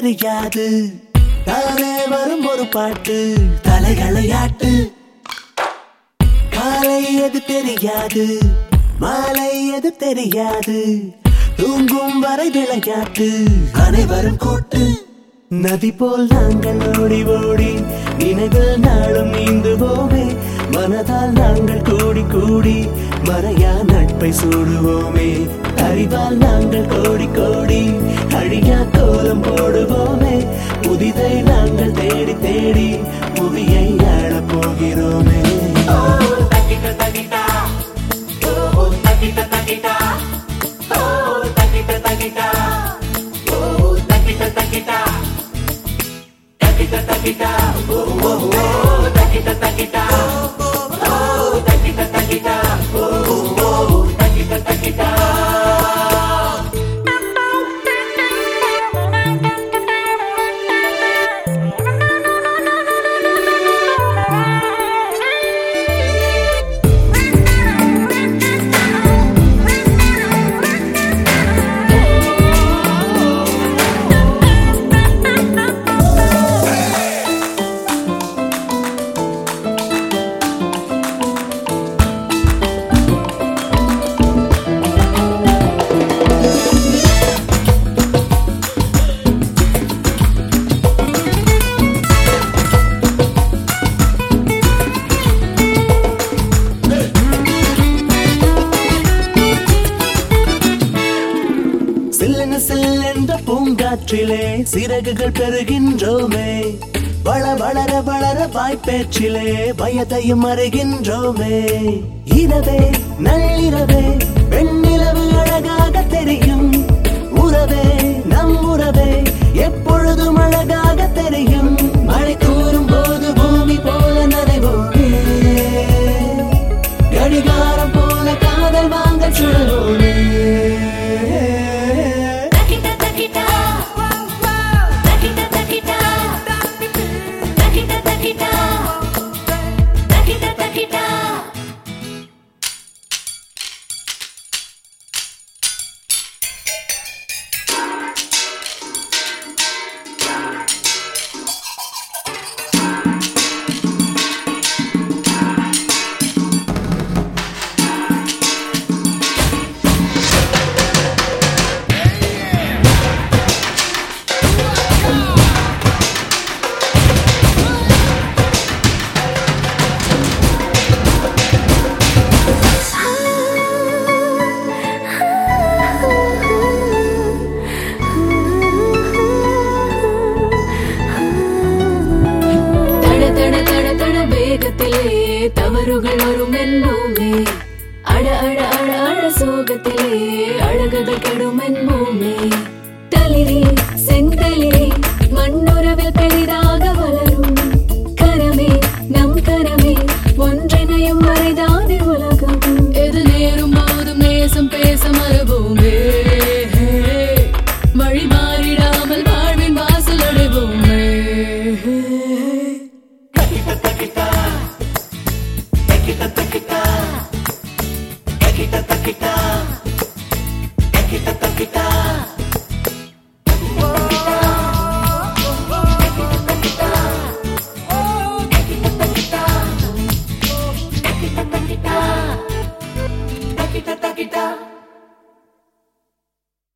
தெரியாது தானே வரும் ஒரு பாட்டு தலைகளையாட்டு காலை எது தெரியாது மாலை எது தெரியாது தூங்கும் வரை விளையாட்டு அனைவரும் கூட்டு நதி போல் நாங்கள் ஓடி ஓடி நினைவில் நாளும் நீந்துவோமே மனதால் நாங்கள் கூடி கூடி மறையா நட்பை சூடுவோமே அறிவால் நாங்கள் கோடி கோடி அழியா கோலம் போடுவோமே புதிதை நாங்கள் தேடி தேடி புவியை ஆளப் போகிறோமே சில்லென சில்லென்ற பூங்காற்றிலே சிறகுகள் பெறுகின்றோமே வள வளர வளர வாய்ப்பேச்சிலே வயதையும் அறிகின்றோமே இரவே நள்ளிரவே வெண்ணிலவு அழகாக தெரியும் உறவே நம் உறவே எப்பொழுதும் அழகாக தெரியும் மழை தூரும் போது பூமி போல நனைவோமே கடிகாரம் போல காதல் வாங்க சுழலோமே Takita takita, takita takita, takita takita, takita takita. தட தட தட தட வேகத்திலே தவறுகள் வரும் என்போமே அட அட அட அட சோகத்திலே அழகுகள் கெடும் என்போமே தளிரே செந்தளிரே மண்ணுறவில் பெரிதாக வளரும் கரமே நம் கரமே ஒன்றிணையும் வரைதானே உலகம் எது நேரும் போதும் நேசம் பேச மறுபோமே வழி மாறிடாமல் வாழ்வின் வாசல் அடைவோமே Takita, takita,